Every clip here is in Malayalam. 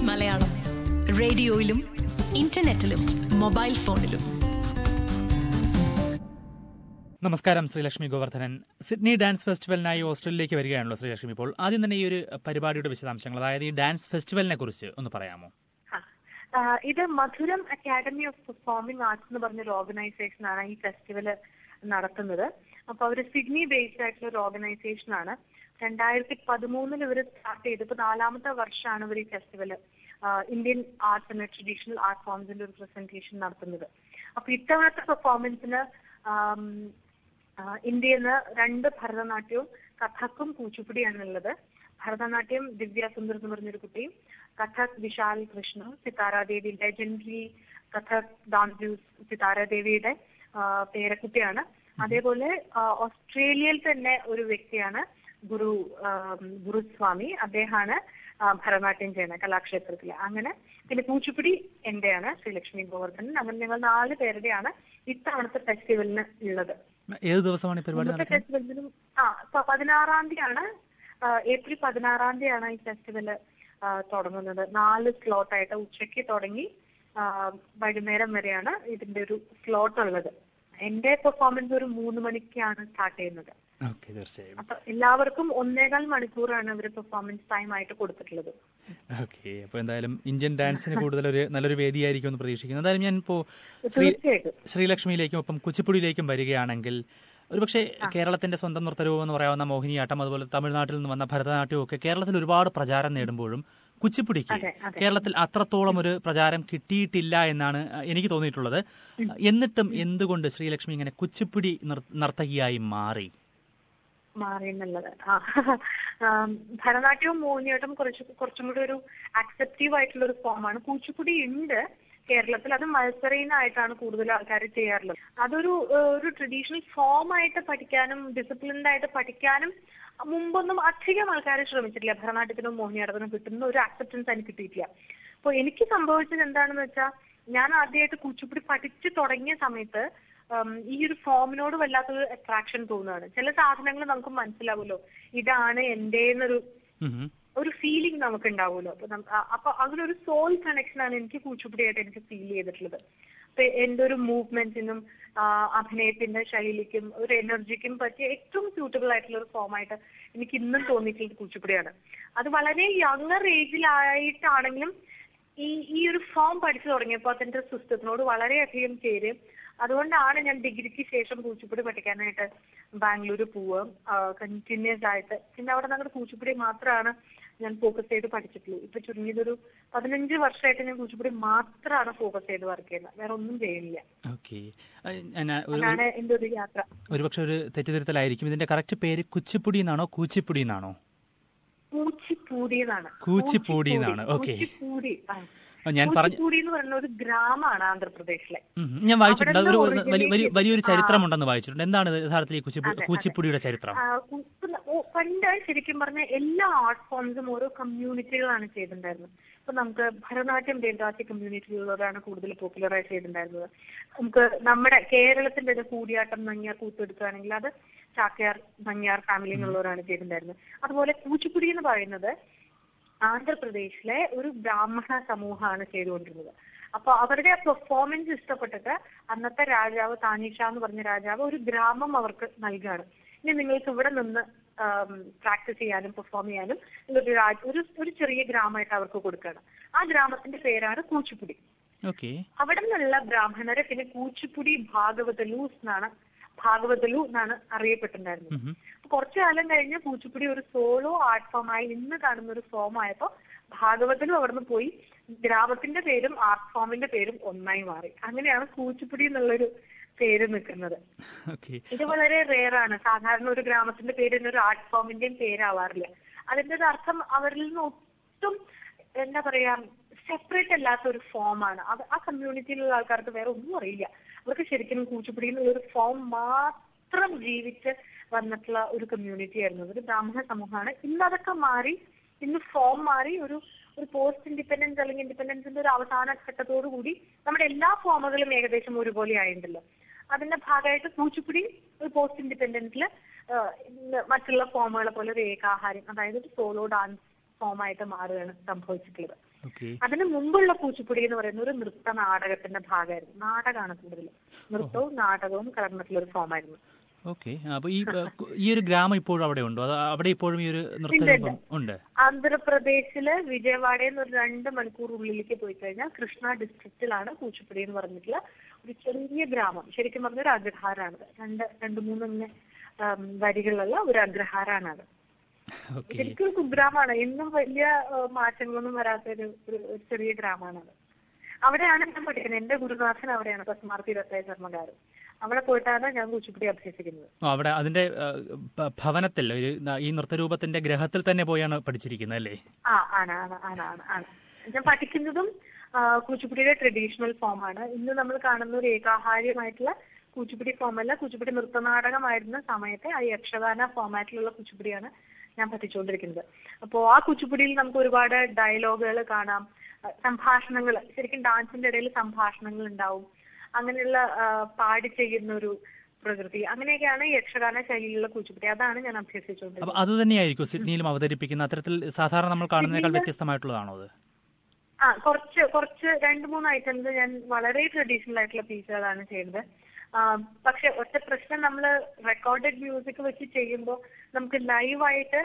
മലയാളം റേഡിയോയിലും ഇന്റർനെറ്റിലും മൊബൈൽ ഫോണിലും നമസ്കാരം ശ്രീലക്ഷ്മി ഗോവർദ്ധനൻ സിഡ്നി ഡാൻസ് ഫെസ്റ്റിവലിനായി ഓസ്ട്രേലിയയിലേക്ക് വരികയാണല്ലോ ശ്രീലക്ഷ്മി ഇപ്പോൾ ആദ്യം തന്നെ ഈ ഒരു പരിപാടിയുടെ വിശദാംശങ്ങൾ അതായത് ഈ ഡാൻസ് ഫെസ്റ്റിവലിനെ കുറിച്ച് ഒന്ന് പറയാമോ ആ, ഇത് മധുരം അക്കാദമി ഓഫ് പെർഫോമിംഗ് ആർട്സ് എന്ന് പറഞ്ഞൊരു ഓർഗനൈസേഷൻ ആണ് ഈ ഫെസ്റ്റിവൽ നടത്തുന്നത് അപ്പൊ അവര് സിഡ്നി ബേസ്ഡ് ആയിട്ടുള്ള ഒരു ഓർഗനൈസേഷൻ ആണ് രണ്ടായിരത്തി പതിമൂന്നിൽ ഇവർ സ്റ്റാർട്ട് ചെയ്ത് ഇപ്പൊ നാലാമത്തെ വർഷമാണ് ഇവർ ഈ festival Indian arts and traditional art ഫോംസിന്റെ ഒരു പ്രസന്റേഷൻ നടത്തുന്നത് അപ്പൊ ഇത്തവണത്തെ പെർഫോമൻസിന് ഇന്ത്യയിൽ നിന്ന് രണ്ട് ഭരതനാട്യവും കഥക്കും കൂച്ചുപിടിയാണ് ഉള്ളത് ഭരതനാട്യം ദിവ്യ സുന്ദർ എന്ന് പറഞ്ഞൊരു കുട്ടിയും കഥക് വിശാൽ കൃഷ്ണ സിതാരാദേവി ലെജൻഡറി കഥക് ഡാൻസ് സിതാരാദേവിയുടെ ആ, പേരക്കുട്ടിയാണ് അതേപോലെ ആ, ഓസ്ട്രേലിയയിൽ തന്നെ ഒരു വ്യക്തിയാണ് ഗുരു ആ, ഗുരുസ്വാമി അദ്ദേഹമാണ് ആ, ഭരതനാട്യം ചെയ്യുന്നത് കലാക്ഷേത്രത്തിൽ അങ്ങനെ പിന്നെ കൂച്ചുപിടി എന്റെയാണ് ശ്രീലക്ഷ്മി ഗോവർദ്ധനൻ അങ്ങനെ ഞങ്ങൾ നാല് പേരുടെയാണ് ഇത്തവണത്തെ ഫെസ്റ്റിവലിന് ഉള്ളത് ഏത് ദിവസമാണ് ഈ പരിപാടി ഇന്നത്തെ നടക്കുന്നത് ഫെസ്റ്റിവലിനും ആ ഇപ്പൊ പതിനാറാം തീയതിയാണ് ആ, ഏപ്രിൽ പതിനാറാം തീയതിയാണ് ഈ ഫെസ്റ്റിവൽ തുടങ്ങുന്നത് നാല് സ്ലോട്ട് ആയിട്ട് ഉച്ചയ്ക്ക് തുടങ്ങി ആ, വൈകുന്നേരം വരെയാണ് ഇതിന്റെ ഒരു സ്ലോട്ട് ഉള്ളത് എന്റെ പെർഫോമൻസ് ഒരു മൂന്ന് മണിക്കാണ് സ്റ്റാർട്ട് ചെയ്യുന്നത് ഓക്കെ തീർച്ചയായും അപ്പൊ എല്ലാവർക്കും ഒന്നേകാൽ മണിക്കൂറാണ് അവർ പെർഫോമൻസ് ടൈം ആയിട്ട് കൊടുത്തിട്ടുള്ളത് ഓക്കെ അപ്പോൾ എന്തായാലും ഇന്ത്യൻ ഡാൻസിന് കൂടുതൽ ഒരു നല്ലൊരു വേദിയായിരിക്കും എന്ന് പ്രതീക്ഷിക്കുന്നു എന്തായാലും ഞാൻ ഇപ്പോൾ ശ്രീ തീർച്ചയായിട്ടും ശ്രീലക്ഷ്മിയിലേക്കും ഒപ്പം കുച്ചിപ്പുടിയിലേക്കും വരികയാണെങ്കിൽ ഒരുപക്ഷെ കേരളത്തിന്റെ സ്വന്തം നൃത്തരൂപം എന്ന് പറയാവുന്ന മോഹിനിയാട്ടം അതുപോലെ തമിഴ്നാട്ടിൽ നിന്ന് വന്ന ഭരതനാട്യവും ഒക്കെ കേരളത്തിൽ ഒരുപാട് പ്രചാരം നേടുമ്പോഴും കുച്ചിപ്പുടിക്ക് അതെ, അതെ. കേരളത്തിൽ അത്രത്തോളം ഒരു പ്രചാരം കിട്ടിയിട്ടില്ല എന്നാണ് എനിക്ക് തോന്നിയിട്ടുള്ളത് എന്നിട്ടും എന്തുകൊണ്ട് ശ്രീലക്ഷ്മി ഇങ്ങനെ കുച്ചിപ്പുടി നൃ- നർത്തകിയായി മാറി മാറി എന്നുള്ളത് ആ. ആം, ഭരതനാട്യവും മോഹിനിയാട്ടം കുറച്ച് കുറച്ചും കൂടി ഒരു അക്സെപ്റ്റീവ് ആയിട്ടുള്ള ഒരു ഫോമാണ് കൂച്ചുപുടി ഉണ്ട് കേരളത്തിൽ അത് മത്സരീനായിട്ടാണ് കൂടുതൽ ആൾക്കാർ ചെയ്യാറുള്ളത് അതൊരു ഏഹ്, ഒരു ട്രഡീഷണൽ ഫോം ആയിട്ട് പഠിക്കാനും ഡിസിപ്ലിൻഡ് ആയിട്ട് പഠിക്കാനും മുമ്പൊന്നും അധികം ആൾക്കാർ ശ്രമിച്ചിട്ടില്ല ഭരതനാട്യത്തിനും മോഹിനിയാട്ടത്തിനും കിട്ടുന്ന ഒരു അക്സെപ്റ്റൻസ് എനിക്ക് കിട്ടിയിട്ടില്ല അപ്പൊ എനിക്ക് സംഭവിച്ചത് എന്താണെന്ന് വെച്ചാൽ ഞാൻ ആദ്യമായിട്ട് കൂച്ചുപുടി പഠിച്ചു തുടങ്ങിയ സമയത്ത് ഉം, ഈ ഒരു ഫോമിനോട് വല്ലാത്തൊരു അട്രാക്ഷൻ തോന്നുകയാണ് ചില സാധനങ്ങൾ നമുക്ക് മനസ്സിലാവുമല്ലോ ഇതാണ് എന്റെ എന്നൊരു ഉം. ഒരു ഫീലിംഗ് നമുക്ക് ഉണ്ടാവുമല്ലോ അപ്പൊ നം- അ- അപ്പൊ അതിനൊരു സോൾ കണക്ഷൻ ആണ് എനിക്ക് കൂച്ചുപിടിയായിട്ട് എനിക്ക് ഫീൽ ചെയ്തിട്ടുള്ളത് അപ്പൊ എന്റെ ഒരു മൂവ്മെന്റിനും അഭിനയത്തിന്റെ ശൈലിക്കും ഒരു എനർജിക്കും പറ്റിയ ഏറ്റവും സ്യൂട്ടബിൾ ആയിട്ടുള്ള ഒരു ഫോമായിട്ട് എനിക്ക് ഇന്നും തോന്നിയിട്ടുള്ളത് കൂച്ചുപിടിയാണ് അത് വളരെ യങ്ങർ ഏജിലായിട്ടാണെങ്കിലും ഈ ഈ ഒരു ഫോം പഠിച്ചു തുടങ്ങിയപ്പോൾ അതിന്റെ സിസ്റ്റത്തിനോട് വളരെയധികം ചേരും അതുകൊണ്ടാണ് ഞാൻ ഡിഗ്രിക്ക് ശേഷം കൂച്ചുപുടി പഠിക്കാനായിട്ട് ബാംഗ്ലൂർ പോവുക കണ്ടിന്യൂസ് ആയിട്ട് പിന്നെ അവിടെ ഞങ്ങളുടെ കൂച്ചുപുടി മാത്രമാണ് ഞാൻ ഫോക്കസ് ചെയ്ത് പഠിച്ചിട്ടുള്ളൂ ഇപ്പൊ ചുരുങ്ങിയതൊരു പതിനഞ്ച് വർഷമായിട്ട് ഞാൻ കൂച്ചുപുടി മാത്രമാണ് ഫോക്കസ് ചെയ്ത് വർക്ക് ചെയ്യുന്നത് വേറെ ഒന്നും ചെയ്യുന്നില്ല ഓക്കെ ഞാൻ ഒരു അതാണ് എന്റെ ഒരു യാത്ര ഒരുപക്ഷെ ഒരു തെറ്റിദ്ധരുത്തലായിരിക്കും ഇതിന്റെ കറക്റ്റ് പേര് കുച്ചിപ്പുടി എന്നാണോ കൂച്ചിപ്പുടി എന്നാണോ കൂച്ചിപ്പൂടി എന്നാണ് കൂച്ചിപ്പൂടി എന്നാണ്, okay. കൂച്ചിപ്പൂടി ആ. ആ, ഞാൻ പറഞ്ഞു കൂച്ചിപ്പൂടി എന്ന് പറയുന്ന ഒരു ഗ്രാമമാണ് ആന്ധ്രാപ്രദേശിലെ ഉം. ഞാൻ വായിച്ചിട്ടുണ്ട് അവിടുന്ന് ഒരു വലി- വലിയ- വലിയൊരു originate- ചരിത്രമുണ്ടെന്ന് വായിച്ചിട്ടുണ്ട് എന്താണ് ഇത് യഥാർത്ഥത്തിൽ ഈ കുച്ചിപ്പു അതെ, അതെ. കൂച്ചിപ്പുടിയുടെ ചരിത്രം ആ, കു- പിന്നെ ഓ- പണ്ട് ശരിക്കും പറഞ്ഞ എല്ലാ ആർട്ട് ഫോംസും ഓരോ കമ്മ്യൂണിറ്റികളാണ് ചെയ്തിട്ടുണ്ടായിരുന്നത് ഇപ്പൊ നമുക്ക് ഭരതനാട്യം ദേവദാസി കമ്മ്യൂണിറ്റിയിലുള്ളവരാണ് കൂടുതൽ പോപ്പുലറായി ചെയ്തിട്ടുണ്ടായിരുന്നത് നമുക്ക് നമ്മുടെ കേരളത്തിന്റെ ഒരു കൂടിയാട്ടം നങ്ങിയാർ കൂത്തെടുക്കുകയാണെങ്കിൽ അത് ചാക്യാർ നങ്ങിയാർ ഫാമിലിയിൽ നിന്നുള്ളവരാണ് ചെയ്തിട്ടുണ്ടായിരുന്നത് അതുപോലെ കൂച്ചുപുടി എന്ന് പറയുന്നത് ആന്ധ്രാപ്രദേശിലെ ഒരു ബ്രാഹ്മണ സമൂഹമാണ് ചെയ്തുകൊണ്ടിരുന്നത് അപ്പൊ അവരുടെ പെർഫോമൻസ് ഇഷ്ടപ്പെട്ടിട്ട് അന്നത്തെ രാജാവ് താനീഷ എന്ന് പറഞ്ഞ രാജാവ് ഒരു ഗ്രാമം അവർക്ക് നൽകുകയാണ് ഇനി നിങ്ങൾക്ക് ഇവിടെ നിന്ന് പ്രാക്ടീസ് ചെയ്യാനും പെർഫോം ചെയ്യാനും ഒരു രാജ- ഒരു ഒരു ചെറിയ ഗ്രാമമായിട്ട് അവർക്ക് കൊടുക്കുകയാണ് ആ ഗ്രാമത്തിന്റെ പേരാണ് കൂച്ചുപുടി ഓക്കെ അവിടെ നിന്നുള്ള ബ്രാഹ്മണരെ പിന്നെ കൂച്ചുപുടി ഭാഗവതലൂസ് എന്നാണ് ഭാഗവതലു എന്നാണ് അറിയപ്പെട്ടിട്ടുണ്ടായിരുന്നത് അപ്പൊ കുറച്ചു കാലം കഴിഞ്ഞ് കൂച്ചുപുടി ഒരു സോളോ ആർട്ട് ഫോം ആയി ഇന്ന് കാണുന്ന ഒരു ഫോം ആയപ്പോ ഭാഗവതലും അവിടുന്ന് പോയി ഗ്രാമത്തിന്റെ പേരും ആർട്ട് ഫോമിന്റെ പേരും ഒന്നായി മാറി അങ്ങനെയാണ് കൂച്ചുപുടി എന്നുള്ളൊരു പേര് നിൽക്കുന്നത് ഓക്കെ ഇത് വളരെ റെയർ ആണ് സാധാരണ ഒരു ഗ്രാമത്തിന്റെ പേര് ഒരു ആർട്ട് ഫോമിന്റെയും പേരാവാറില്ല അതിന്റെ ഒരു അർത്ഥം അവരിൽ നിന്ന് ഒട്ടും എന്താ പറയാ സെപ്പറേറ്റ് അല്ലാത്ത ഒരു ഫോമാണ് അത് ആ കമ്മ്യൂണിറ്റിയിലുള്ള ആൾക്കാർക്ക് വേറെ ഒന്നും അറിയില്ല അവർക്ക് ശരിക്കും കൂച്ചുപിടി എന്നുള്ള ഒരു ഫോം മാത്രം ജീവിച്ച് വന്നിട്ടുള്ള ഒരു കമ്മ്യൂണിറ്റി ആയിരുന്നു ഒരു ബ്രാഹ്മണ സമൂഹമാണ് ഇന്ന് അതൊക്കെ മാറി ഇന്ന് ഫോം മാറി ഒരു ഒരു പോസ്റ്റ് ഇൻഡിപെൻഡൻസ് അല്ലെങ്കിൽ ഇൻഡിപെൻഡൻസിന്റെ ഒരു അവസാന ഘട്ടത്തോടു കൂടി നമ്മുടെ എല്ലാ ഫോമുകളും ഏകദേശം ഒരുപോലെ ആയിട്ടുണ്ടല്ലോ അതിന്റെ ഭാഗമായിട്ട് കൂച്ചുപിടി ഒരു പോസ്റ്റ് ഇൻഡിപെൻഡൻസിൽ മറ്റുള്ള ഫോമുകളെ പോലെ ഒരു ഏകാഹാരം അതായത് ഒരു സോളോ ഡാൻസ് ഫോമായിട്ട് മാറുകയാണ് സംഭവിച്ചിട്ടുള്ളത് ഓക്കെ അതിന് മുമ്പുള്ള കൂച്ചിപ്പുടി എന്ന് പറയുന്ന ഒരു നൃത്ത നാടകത്തിന്റെ ഭാഗമായിരുന്നു നാടകമാണ് കൂടുതൽ നൃത്തവും നാടകവും കലർന്നിട്ടുള്ള ഒരു ഫോമായിരുന്നു ഓക്കെ അപ്പൊ ഈ ആ, കു- ഈ ഒരു ഗ്രാമം ഇപ്പോഴും അവിടെ ഉണ്ടോ അത് അവിടെ ഇപ്പോഴും ഈ ഒരു നൃത്തരൂപം ഉണ്ട് ആന്ധ്രാപ്രദേശില് വിജയവാഡയിൽ നിന്ന് ഒരു രണ്ട് മണിക്കൂർ ഉള്ളിലേക്ക് പോയി കഴിഞ്ഞാൽ കൃഷ്ണ ഡിസ്ട്രിക്റ്റിലാണ് കൂച്ചിപ്പുടി എന്ന് പറഞ്ഞിട്ടുള്ള ഒരു ചെറിയ ഗ്രാമം ശരിക്കും പറഞ്ഞ ഒരു അഗ്രഹാരാണ് രണ്ട് രണ്ട് മൂന്ന് ഇങ്ങനെ ആം, വരികളുള്ള ഒരു അഗ്രഹാരാണ് അത് ഓക്കെ ശരിക്കും ഒരു കുഗ്രാമാണ് ഇന്നും വലിയ ആ, മാറ്റങ്ങളൊന്നും വരാത്ത ഒരു ഒരു ഒരു ചെറിയ ഗ്രാമമാണ് അത് അവിടെയാണ് ഞാൻ പഠിക്കുന്നത് എന്റെ ഗുരുനാഥൻ അവിടെയാണ് പസ്മാർത്തി ദത്തായ ശർമ്മകാരൻ അവിടെ പോയിട്ടാണ് ഞാൻ കൂച്ചിപ്പുടി അഭ്യസിക്കുന്നത് ഓ, അവിടെ അതിന്റെ ആ, ഭ- ഭവനത്തിൽ ഒരു ന- ഈ നൃത്തരൂപത്തിന്റെ ഗ്രഹത്തിൽ തന്നെ പോയാണ് പഠിച്ചിരിക്കുന്നത് അല്ലേ ആ ആണ് ആണ് ആണ് ആണ് ആണ് ഞാൻ പഠിക്കുന്നതും ആ, കൂച്ചിപ്പുടിയുടെ ട്രഡീഷണൽ ഫോമാണ് ഇന്ന് നമ്മൾ കാണുന്ന ഒരു ഏകാഹാര്യമായിട്ടുള്ള കൂച്ചിപ്പുടി ഫോം അല്ല കൂച്ചിപ്പുടി നൃത്തനാടകമായിരുന്ന സമയത്തെ ആ യക്ഷഗാന ഫോമാറ്റിലുള്ള കൂച്ചിപ്പുടിയാണ് ഞാൻ പഠിച്ചുകൊണ്ടിരിക്കുന്നത് അപ്പോ ആ കുച്ചിപ്പുടിയിൽ നമുക്ക് ഒരുപാട് ഡയലോഗുകൾ കാണാം സംഭാഷണങ്ങൾ ശരിക്കും ഡാൻസിന്റെ ഇടയിൽ സംഭാഷണങ്ങൾ ഉണ്ടാവും അങ്ങനെയുള്ള ആ, പാടി ചെയ്യുന്ന ഒരു പ്രകൃതി അങ്ങനെയൊക്കെയാണ് ഈ യക്ഷഗാന ശൈലിയിലുള്ള കൂച്ചിപ്പുടി അതാണ് ഞാൻ അഭ്യസിച്ചുകൊണ്ടിരിക്കുന്നത് അപ്പൊ അത് തന്നെയായിരിക്കും സിഡ്നിയിലും അവതരിപ്പിക്കുന്ന അത്തരത്തിൽ സാധാരണ നമ്മൾ കാണുന്നതിനേക്കാൾ വ്യത്യസ്തമായിട്ടുള്ളതാണോ അത് ആ കുറച്ച് കുറച്ച് രണ്ട് മൂന്ന് ഐറ്റംസ് ഞാൻ വളരെ ട്രഡീഷണൽ ആയിട്ടുള്ള പീസുകളാണ് ചെയ്യുന്നത് ആ, പക്ഷെ ഒറ്റ പ്രശ്നം നമ്മൾ റെക്കോർഡഡ് മ്യൂസിക് വെച്ച് ചെയ്യുമ്പോൾ നമുക്ക് ലൈവായിട്ട്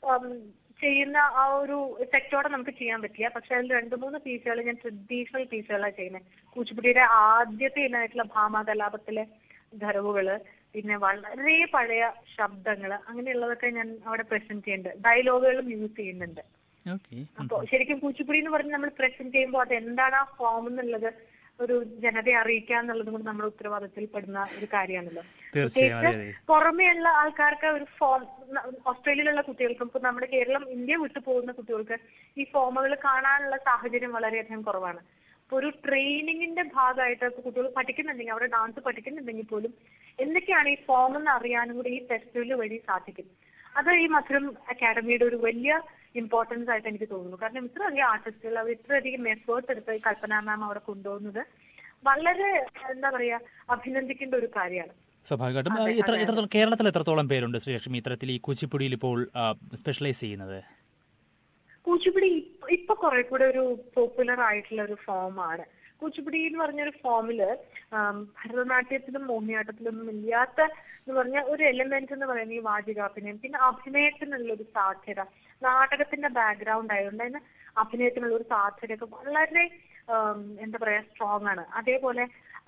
ചെയ്യുന്ന ആ ഒരു സെറ്റോടെ നമുക്ക് ചെയ്യാൻ പറ്റില്ല പക്ഷെ അതിൽ രണ്ട് മൂന്ന് പീസുകൾ ഞാൻ ട്രഡീഷണൽ പീസുകളാണ് ചെയ്യുന്നത് കൂച്ചിപ്പുടിയുടെ ആദ്യത്തെ ഇനമായിട്ടുള്ള ഭാമാകലാപത്തിലെ ധരവുകള് പിന്നെ വളരെ പഴയ ശബ്ദങ്ങള് അങ്ങനെയുള്ളതൊക്കെ ഞാൻ അവിടെ പ്രസന്റ് ചെയ്യുന്നുണ്ട് ഡയലോഗുകളും യൂസ് ചെയ്യുന്നുണ്ട് ഓക്കെ അപ്പൊ ശരിക്കും കൂച്ചിപ്പുടി എന്ന് പറഞ്ഞ് നമ്മൾ പ്രസന്റ് ചെയ്യുമ്പോൾ അത് എന്താണ് ആ ഫോം എന്നുള്ളത് ഒരു ജനതയെ അറിയിക്കുക എന്നുള്ളതും കൂടി നമ്മുടെ ഉത്തരവാദിത്തത്തിൽ പെടുന്ന ഒരു കാര്യമാണല്ലോ തീർച്ചയായും അതെ അതെ പുറമേയുള്ള ആൾക്കാർക്ക് ഒരു ഫോം ഓസ്ട്രേലിയയിലുള്ള കുട്ടികൾക്കും ഇപ്പൊ നമ്മുടെ കേരളം ഇന്ത്യ വിട്ടു പോകുന്ന കുട്ടികൾക്ക് ഈ ഫോമുകൾ കാണാനുള്ള സാഹചര്യം വളരെയധികം കുറവാണ് അപ്പൊ ഒരു ട്രെയിനിങ്ങിന്റെ ഭാഗമായിട്ട് ഇപ്പൊ കുട്ടികൾ പഠിക്കുന്നുണ്ടെങ്കിൽ അവിടെ ഡാൻസ് പഠിക്കുന്നുണ്ടെങ്കിൽ പോലും എന്തൊക്കെയാണ് ഈ ഫോം എന്ന് അറിയാനും കൂടി ഈ ഫെസ്റ്റിവൽ വഴി സാധിക്കും അത് ഈ മധുരം അക്കാഡമിയുടെ ഒരു വലിയ ഇമ്പോർട്ടൻസ് ആയിട്ട് എനിക്ക് തോന്നുന്നു കാരണം ഇത്ര വലിയ ആർട്ടിസ്റ്റുകൾ അവർ ഇത്രയധികം എഫേർട്ട് എടുത്ത് ഈ കൽപ്പന മാം അവിടെ കൊണ്ടുപോകുന്നത് വളരെ എന്താ പറയാ അഭിനന്ദിക്കേണ്ട ഒരു കാര്യമാണ് സ്വാഭാവികമായിട്ടും ആ, എത്ര എത്രത്തോളം കേരളത്തിൽ എത്രത്തോളം പേരുണ്ട് ശ്രീലക്ഷ്മി ഇത്തരത്തിൽ ഈ കുച്ചിപ്പുടിയിൽ ഇപ്പോൾ സ്പെഷ്യലൈസ് ചെയ്യുന്നത് കൂച്ചിപ്പുടി ഇപ്പ- ഇപ്പൊ കുറെ കൂടെ ഒരു പോപ്പുലർ ആയിട്ടുള്ള ഒരു ഫോമാണ് കൂച്ചിപ്പുടി എന്ന് പറഞ്ഞൊരു ഫോമില് ആം, ഭരതനാട്യത്തിലും മോഹിനിയാട്ടത്തിലൊന്നും ഇല്ലാത്ത എന്ന് പറഞ്ഞ ഒരു എലിമെന്റ് എന്ന് പറയുന്നത് ഈ വാചികാഭിനയം പിന്നെ അഭിനയത്തിനുള്ള ഒരു സാധ്യത നാടകത്തിന്റെ ബാക്ക്ഗ്രൗണ്ട് ആയതുകൊണ്ട് തന്നെ അഭിനയത്തിനുള്ള ഒരു സാധ്യതയൊക്കെ വളരെ ആം, എന്താ പറയാ സ്ട്രോങ് ആണ് അതേപോലെ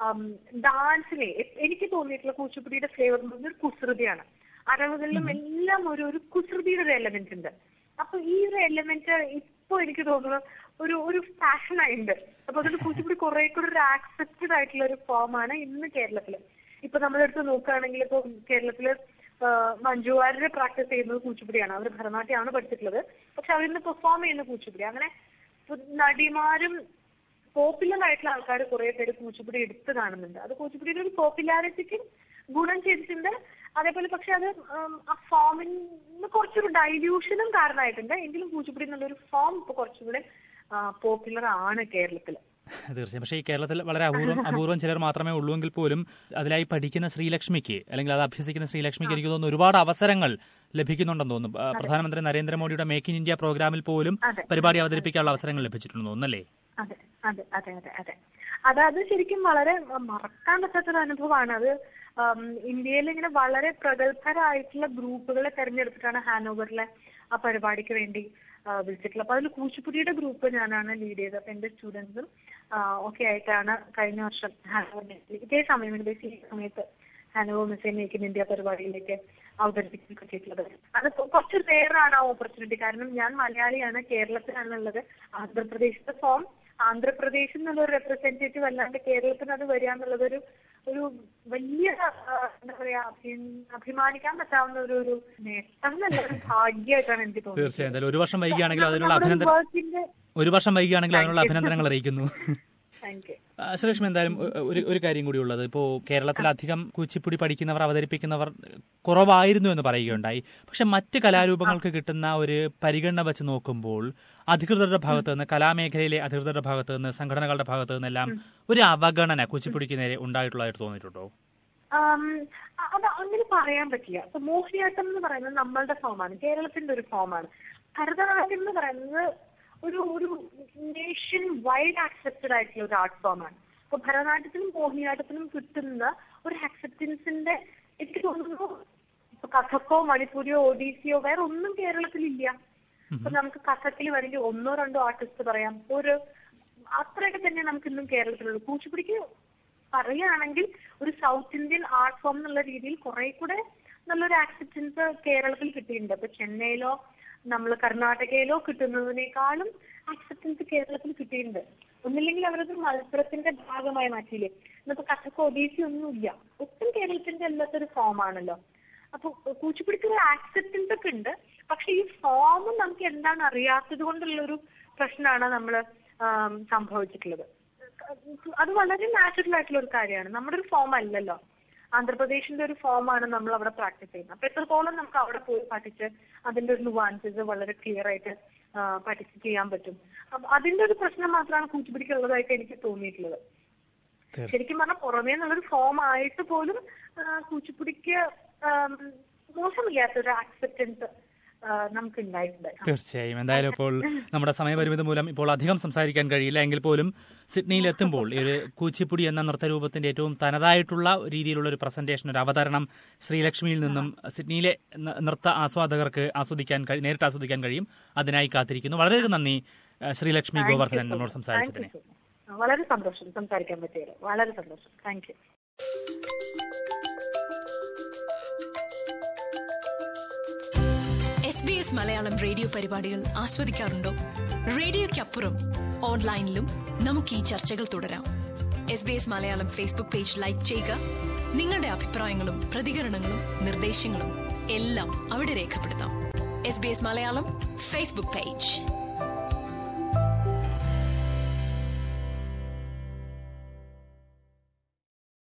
ഡാൻസിലെ എനിക്ക് തോന്നിയിട്ടുള്ള കൂച്ചിപ്പുടിയുടെ ഫ്ലേവർ എന്ന് പറഞ്ഞാൽ ഒരു കുസൃതിയാണ് അരവുകളിലും എല്ലാം ഒരു ഒരു കുസൃതിയുടെ ഒരു എലമെന്റ് ഉണ്ട് അപ്പൊ ഈ ഒരു എലമെന്റ് ഇപ്പൊ എനിക്ക് തോന്നുന്നു ഒരു ഒരു ഫാഷൻ ആയിട്ടുണ്ട് അപ്പൊ അതുകൊണ്ട് കുച്ചിപ്പുടി കുറെ കൂടെ ഒരു ആക്സെപ്റ്റഡ് ആയിട്ടുള്ള ഒരു ഫോമാണ് ഇന്ന് കേരളത്തില് ഇപ്പൊ നമ്മളെടുത്ത് നോക്കുകയാണെങ്കിൽ ഇപ്പൊ കേരളത്തില് ആ, മഞ്ജു വാര്യർ പ്രാക്ടീസ് ചെയ്യുന്നത് കൂച്ചിപ്പുടിയാണ് അവർ ഭരതനാട്യമാണ് പഠിച്ചിട്ടുള്ളത് പക്ഷെ അവരിന്ന് പെർഫോം ചെയ്യുന്ന കൂച്ചിപ്പുടി അങ്ങനെ ഇപ്പൊ നടിമാരും പോപ്പുലർ ആയിട്ടുള്ള ആൾക്കാർ കുറെ പേര് കൂച്ചിപ്പുടി എടുത്തു കാണുന്നുണ്ട് അത് കൂച്ചിപ്പുടിയുടെ ഒരു പോപ്പുലാരിറ്റിക്ക് ഗുണം ചെയ്തിട്ടുണ്ട് അതേപോലെ പക്ഷെ അത് ഉം, ആ ഫോമിന് കുറച്ചൊരു ഡൈല്യൂഷനും കാരണമായിട്ടുണ്ട് എങ്കിലും കൂച്ചിപ്പുടി എന്നുള്ളൊരു ഫോം ഇപ്പൊ കുറച്ചുകൂടെ പോപ്പുലർ ആണ് കേരളത്തില് തീർച്ചയായും പക്ഷേ ഈ കേരളത്തിൽ വളരെ അപൂർവം അപൂർവം ചിലർ മാത്രമേ ഉള്ളൂവെങ്കിൽ പോലും അതിലായി പഠിക്കുന്ന ശ്രീലക്ഷ്മിക്ക് അല്ലെങ്കിൽ അത് അഭ്യസിക്കുന്ന ശ്രീലക്ഷ്മിക്ക് എനിക്ക് തോന്നുന്നു ഒരുപാട് അവസരങ്ങൾ ലഭിക്കുന്നുണ്ടെന്ന് തോന്നുന്നു ആ, പ്രധാനമന്ത്രി നരേന്ദ്രമോദിയുടെ മേക്ക് ഇൻ ഇന്ത്യ പ്രോഗ്രാമിൽ പോലും അതെ. പരിപാടി അവതരിപ്പിക്കാനുള്ള അവസരങ്ങൾ ലഭിച്ചിട്ടുണ്ടെന്ന് തോന്നുന്നല്ലേ അതെ അതെ അതെ അതെ അതെ അതായത് ശരിക്കും വളരെ മറക്കാൻ പറ്റാത്തൊരു അനുഭവമാണ് അത് ഉം, ഇന്ത്യയിൽ ഇങ്ങനെ വളരെ പ്രഗത്ഭരായിട്ടുള്ള ഗ്രൂപ്പുകളെ തെരഞ്ഞെടുത്തിട്ടാണ് ഹാനോവറിലെ ആ പരിപാടിക്ക് വേണ്ടി ആ, വിളിച്ചിട്ടുള്ളത് അപ്പൊ അതിൽ കൂച്ചിപ്പുടിയുടെ ഗ്രൂപ്പ് ഞാനാണ് ലീഡ് ചെയ്തത് അപ്പൊ എന്റെ സ്റ്റുഡൻസും ഒക്കെ ആയിട്ടാണ് കഴിഞ്ഞ വർഷം ഹാനോവറിൽ ഇതേ സമയം ഏകദേശം ഈ സമയത്ത് Hanover Messe make in India പരിപാടിയിലേക്ക് അവതരിപ്പിക്കാൻ പറ്റിയിട്ടുള്ളത് അത് കൊ- കുറച്ച് റെയറാണ് ആ ഓപ്പർച്യൂണിറ്റി കാരണം ഞാൻ മലയാളിയാണ് കേരളത്തിലാണുള്ളത് ആന്ധ്രാപ്രദേശത്തെ ഫോം ആന്ധ്രാപ്രദേശിൽ നിന്നുള്ള ഒരു റെപ്രസെന്റേറ്റീവ് അല്ലാണ്ട് കേരളത്തിന് അത് വരിക എന്നുള്ളത് ഒരു ഒരു വലിയ ആ, എന്താ പറയാ അഭി- അഭിമാനിക്കാൻ പറ്റാവുന്ന ഒരു ഒരു നേട്ടം എന്നല്ല ഒരു ഭാഗ്യമായിട്ടാണ് എനിക്ക് തോന്നുന്നത് തീർച്ചയായും എന്തായാലും ഒരു വർഷം വൈകിയാണെങ്കിൽ അതിനുള്ള നമ്മുടെ അഭിനന്ദനം വർക്കിന്റെ ഒരു വർഷം വൈകിയാണെങ്കിൽ അതിനുള്ള അഭിനന്ദനങ്ങൾ അറിയിക്കുന്നു താങ്ക് യു ആ, ശ്രീലക്ഷ്മി എന്തായാലും ഒ- ഒരു ഒരു കാര്യം കൂടി ഉള്ളത് ഇപ്പോൾ കേരളത്തിലധികം കുച്ചിപ്പുടി പഠിക്കുന്നവർ അവതരിപ്പിക്കുന്നവർ കുറവായിരുന്നു എന്ന് പറയുകയുണ്ടായി പക്ഷെ മറ്റ് കലാരൂപങ്ങൾക്ക് കിട്ടുന്ന ഒരു പരിഗണന വെച്ച് നോക്കുമ്പോൾ അധികൃതരുടെ ഭാഗത്ത് നിന്ന് കലാമേഖലയിലെ അധികൃതരുടെ ഭാഗത്ത് നിന്ന് സംഘടനകളുടെ ഭാഗത്ത് നിന്നെല്ലാം ഒരു അവഗണന കുച്ചിപ്പുടിക്ക് നേരെ ഉണ്ടായിട്ടുള്ളതായിട്ട് തോന്നിയിട്ടുണ്ടോ ആം, അത് അങ്ങനെ പറയാൻ പറ്റില്ല അപ്പൊ മോഹിനിയാട്ടം എന്ന് പറയുന്നത് നമ്മളുടെ ഫോമാണ് കേരളത്തിന്റെ ഒരു ഫോമാണ് ഭരതനാട്യം എന്ന് പറയുന്നത് ഒരു ഒരു നേഷൻ വൈഡ് ആക്സെപ്റ്റഡ് ആയിട്ടുള്ള ഒരു ആർട്ട് ഫോമാണ് അപ്പൊ ഭരതനാട്യത്തിനും മോഹിനിയാട്ടത്തിനും കിട്ടുന്ന ഒരു ആക്സെപ്റ്റൻസിന്റെ എനിക്ക് തോന്നുന്നു ഇപ്പൊ കഥക്കോ മണിപ്പൂരിയോ ഒഡീസിയോ വേറെ ഒന്നും കേരളത്തിലില്ല ഇപ്പൊ നമുക്ക് കഥക്കിൽ വേണമെങ്കിൽ ഒന്നോ രണ്ടോ ആർട്ടിസ്റ്റ് പറയാം ഒരു അത്രയൊക്കെ തന്നെ നമുക്ക് ഇന്നും കേരളത്തിലുള്ളൂ കൂച്ചിപ്പുടിക്ക് പറയുകയാണെങ്കിൽ ഒരു സൗത്ത് ഇന്ത്യൻ ആർട്ട് ഫോം എന്നുള്ള രീതിയിൽ കുറെ കൂടെ നല്ലൊരു ആക്സെപ്റ്റൻസ് കേരളത്തിൽ കിട്ടിയിട്ടുണ്ട് ഇപ്പൊ ചെന്നൈയിലോ നമ്മൾ കർണാടകയിലോ കിട്ടുന്നതിനേക്കാളും ആക്സെപ്റ്റൻസ് കേരളത്തിൽ കിട്ടിയിട്ടുണ്ട് ഒന്നില്ലെങ്കിൽ അവരത് മത്സരത്തിന്റെ ഭാഗമായി മാറ്റിയില്ലേ ഇന്നിപ്പോ കഥക്ക് ഒഡീസി ഒന്നുമില്ല ഒട്ടും കേരളത്തിന്റെ അല്ലാത്തൊരു ഫോം ആണല്ലോ അപ്പൊ കൂച്ചിപ്പിടിക്ക് ഒരു ആക്സെപ്റ്റൻസ് ഒക്കെ ഉണ്ട് പക്ഷെ ഈ ഫോം നമുക്ക് എന്താണ് അറിയാത്തത് കൊണ്ടുള്ളൊരു പ്രശ്നമാണ് നമ്മൾ സംഭവിച്ചിട്ടുള്ളത് അത് വളരെ നാച്ചുറൽ ആയിട്ടുള്ള ഒരു കാര്യമാണ് നമ്മുടെ ഒരു ഫോം അല്ലല്ലോ ആന്ധ്രാപ്രദേശിന്റെ ഒരു ഫോമാണ് നമ്മൾ അവിടെ പ്രാക്ടീസ് ചെയ്യുന്നത് അപ്പൊ എത്രത്തോളം നമുക്ക് അവിടെ പോയി പഠിച്ച് അതിന്റെ ഒരു നുവാൻസസ് വളരെ ക്ലിയർ ആയിട്ട് പഠിച്ച് ചെയ്യാൻ പറ്റും അപ്പൊ അതിന്റെ ഒരു പ്രശ്നം മാത്രമാണ് കൂച്ചുപിടിക്കുള്ളതായിട്ട് എനിക്ക് തോന്നിയിട്ടുള്ളത് ശരിക്കും പറഞ്ഞാൽ പുറമേ നിന്നുള്ളൊരു ഫോം ആയിട്ട് പോലും കൂച്ചുപിടിക്ക് മോശമില്ലാത്തൊരു ആക്സെപ്റ്റൻസ് നമുക്ക് ഉണ്ടായിട്ടുണ്ട് തീർച്ചയായും എന്തായാലും ഇപ്പോൾ നമ്മുടെ സമയപരിമിതി മൂലം ഇപ്പോൾ അധികം സംസാരിക്കാൻ കഴിയില്ല എങ്കിൽ പോലും സിഡ്നിയിൽ എത്തുമ്പോൾ ഈ ഒരു കൂച്ചിപ്പുടി എന്ന നൃത്തരൂപത്തിന്റെ ഏറ്റവും തനതായിട്ടുള്ള രീതിയിലുള്ള ഒരു പ്രസന്റേഷൻ ഒരു അവതരണം ശ്രീലക്ഷ്മിയിൽ നിന്നും സിഡ്നിയിലെ നൃത്ത ആസ്വാദകർക്ക് ആസ്വദിക്കാൻ നേരിട്ട് ആസ്വദിക്കാൻ കഴിയും അതിനായി കാത്തിരിക്കുന്നു വളരെയധികം നന്ദി ശ്രീലക്ഷ്മി ഗോവർദ്ധനൻ നമ്മോട് സംസാരിച്ചതിന് വളരെ സന്തോഷം സംസാരിക്കാൻ പറ്റിയത് വളരെ സന്തോഷം thank you S B S Malayalam radio പരിപാടികൾ ആസ്വദിക്കാറുണ്ടോ റേഡിയോയ്ക്കപ്പുറം ഓൺലൈനിലും നമുക്ക് ഈ ചർച്ചകൾ തുടരാം S B S Malayalam Facebook page like ചെയ്യുക നിങ്ങളുടെ അഭിപ്രായങ്ങളും പ്രതികരണങ്ങളും നിർദ്ദേശങ്ങളും എല്ലാം അവിടെ രേഖപ്പെടുത്താം S B S Malayalam Facebook page